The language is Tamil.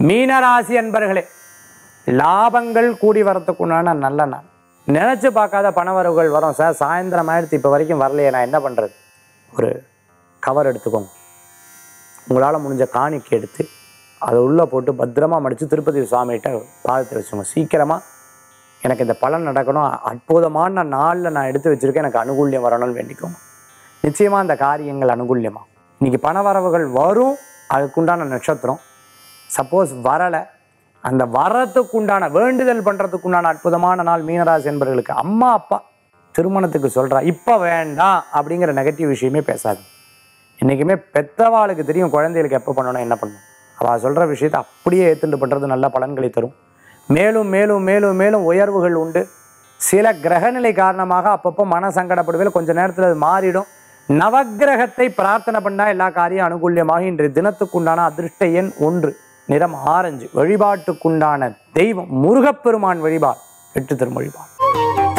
மீனராசி அன்பர்களே லாபங்கள் கூடி வரத்துக்குண்டான நல்ல நாள் நினச்சி பார்க்காத பணவரவுகள் வரும் சார் சாயந்தரம் ஆயிடுத்து இப்போ வரைக்கும் வரலையே நான் என்ன பண்ணுறது ஒரு கவர் எடுத்துக்கோங்க உங்களால் முடிஞ்ச காணிக்கை எடுத்து அதை உள்ளே போட்டு பத்திரமா மடித்து திருப்பதி சுவாமிகிட்ட பாதத்தை வச்சுக்கோங்க சீக்கிரமாக எனக்கு இந்த பலன் நடக்கணும் அற்புதமான நாளில் நான் எடுத்து வச்சுருக்கேன் எனக்கு அனுகூல்யம் வரணும்னு வேண்டிக்கோங்க நிச்சயமாக அந்த காரியங்கள் அனுகூல்யமா இன்னைக்கு பணவரவுகள் வரும் அதுக்குண்டான நட்சத்திரம் சப்போஸ் வரலை அந்த வரத்துக்குண்டான வேண்டுதல் பண்ணுறதுக்குண்டான அற்புதமான நாள் மீனராசி என்பவர்களுக்கு அம்மா அப்பா திருமணத்துக்கு சொல்கிறா இப்போ வேண்டாம் அப்படிங்கிற நெகட்டிவ் விஷயமே பேசாது என்றைக்குமே பெத்தவாளுக்கு தெரியும் குழந்தைகளுக்கு எப்போ பண்ணணும் என்ன பண்ணணும் அவள் சொல்கிற விஷயத்தை அப்படியே ஏற்றுண்டு பண்ணுறது நல்ல பலன்களை தரும் மேலும் மேலும் மேலும் மேலும் உயர்வுகள் உண்டு சில கிரகநிலை காரணமாக அப்பப்போ மன சங்கடப்படுவேல் கொஞ்ச நேரத்தில் அது மாறிடும் நவக்கிரகத்தை பிரார்த்தனை பண்ணால் எல்லா காரியம் அனுகூல்யமாக இன்றைய தினத்துக்குண்டான அதிர்ஷ்ட எண் ஒன்று நிறம் ஆரஞ்சு வழிபாட்டுக்குண்டான தெய்வம் முருகப்பெருமான் வழிபாடு எட்டு திருமொழிபாடு